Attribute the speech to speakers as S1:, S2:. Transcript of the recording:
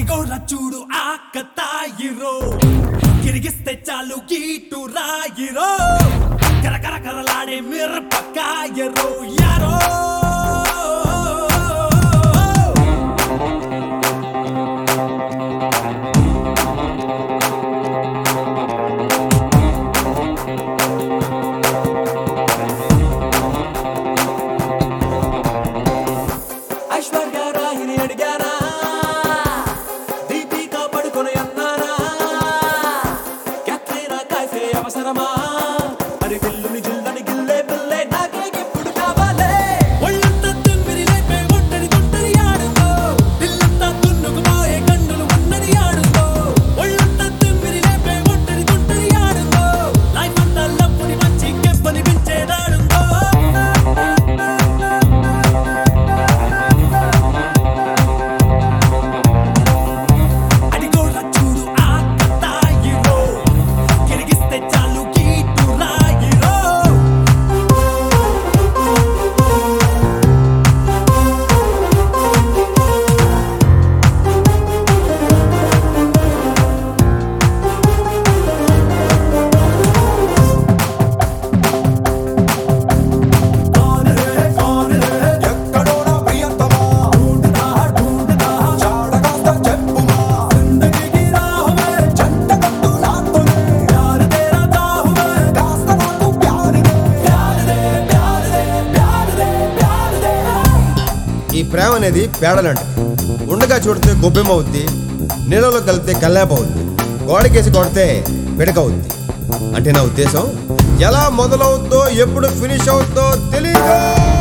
S1: అడిగోరా చూడు ఆకతాయిరో గిరిగిస్తే చాలు గీటు రాయిరో కరకర కరలాడే మిరపకాయరో యారో ఐశ్వర్య రాహిని అడిగారా దీపిక పడుకొని అన్నారా క్యాట్రీనా కైఫే అవసరమా అరే గిల్లుని జిల్లని గిల్లే పిల్లే నాకే ఎప్పుడు కావాలే ఒళ్ళంతా తుమ్మిరి లేపే ఒంటరి గుంటరి ఆడుతో ఇల్లంతా తున్నుకుపోయే కన్నులు ఉన్నది ఆడుతో ఒళ్ళంతా తుమ్మిరి లేపే ఒంటరి గుంటరి ఆడుతో లైఫ్ అంతా లప్పుని మంచి కెప్పని పెంచేదాడుతో అడిగోరా చూడు ఆకతాయిరో గిరిగిస్తే చాలు గీటు రాయిరో
S2: ఎక్కడో నా ప్రియతమా చాడకాస్త చెప్పుమా జంటకట్టు నాతోనే కాస్త నాకు ప్యారిదే
S3: ఈ ప్రేమ అనేది పేడలంట ఉండగా చూడితే గొబ్బెమవుద్ది నీళ్ళలో కలిపితే కల్లాప అవుద్ది గోడకేసి కొడితే పిడకవుద్ది అంటే నా ఉద్దేశం ఎలా మొదలవుద్దో ఎప్పుడు ఫినిష్ అవుద్దో తెలియదు